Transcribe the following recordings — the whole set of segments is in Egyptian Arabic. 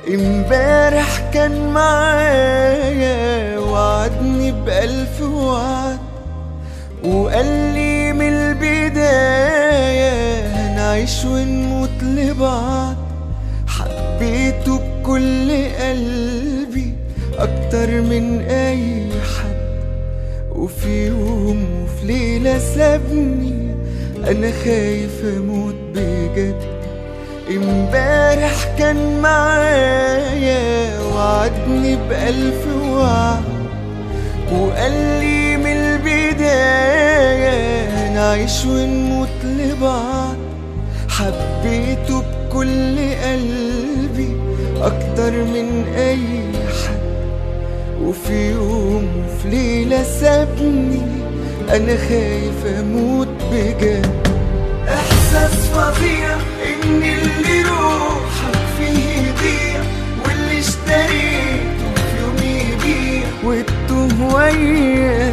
امبارح كان معايا وعدني بألف وعد وقال لي من البداية هنعيش ونموت لبعض حبيته بكل قلبي أكتر من أي حد وفي يوم وفي ليلة سابني أنا خايف أموت بجد امبارح كان معايا وعدني بألف وعد وقال لي من البداية هنعيش ونموت لبعض حبيته بكل قلبي أكتر من أي حد وفي يوم وفي ليلة سابني أنا خايف أموت بجد إحساس فظيع إن اللي روحك فيه يضيع واللي اشتريته في يوم يبيع والتوه ويا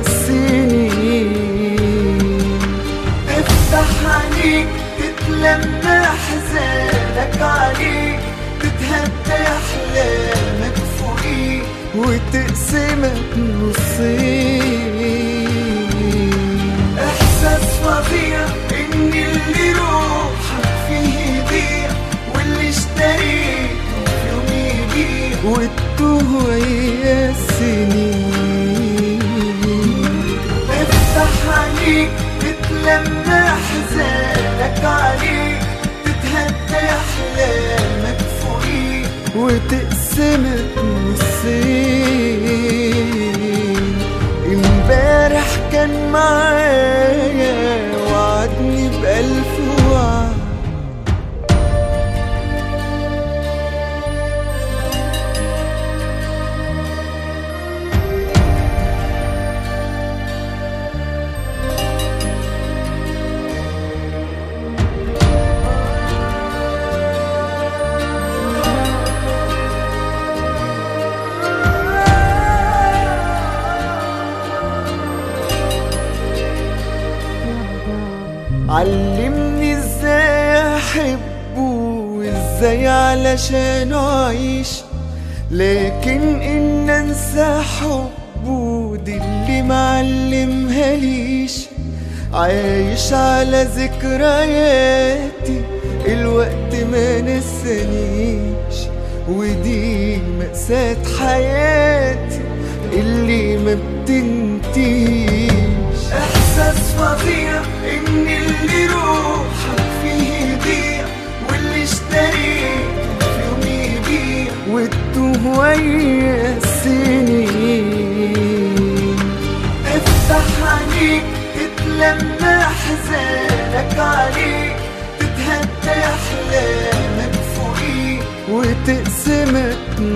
السنين افتح عينيك تتلمى حزانك عليك تتهدى أحلامك فوقيك وتقسمك نصين إحساس فظيع إن اللي روحك فيه يضيع واللي اشتريته في يوم يبيع والتوه ويا السنين افتح عينيك تتلمى حزانك عليك تتهدى أحلامك فوقيك وتقسمك نصين امبارح كان معايا وعدني بألف وعد علمني ازاي احبه وازاي علشان اعيش لكن ان انسى حبه دي اللي معلمها ليش عايش على ذكرياتي الوقت ما نسانيش ودي مأساة حياتي اللي ما بتنتهيش احساس فظيع ان اللي روحك فيه يضيع واللي اشتريته في يوم يبيع والتوه ويا السنين افتح عينيك تتلمى حزانك عليك تتهدى احلامك فوقيك وتقسمك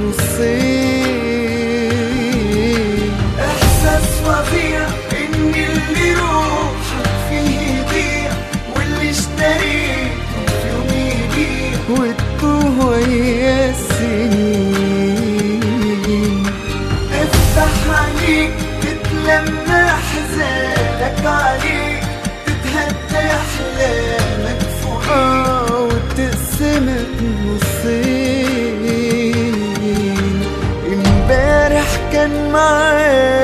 نصين احساس فظيع ان اللي روحك فيه يضيع واللي اشتريته في يوم يبيع والتوه ويا السنين افتح عينيك تتلمى حزانك عليك تتهدى احلامك فوقيك اه وتقسمك نصين امبارح كان معايا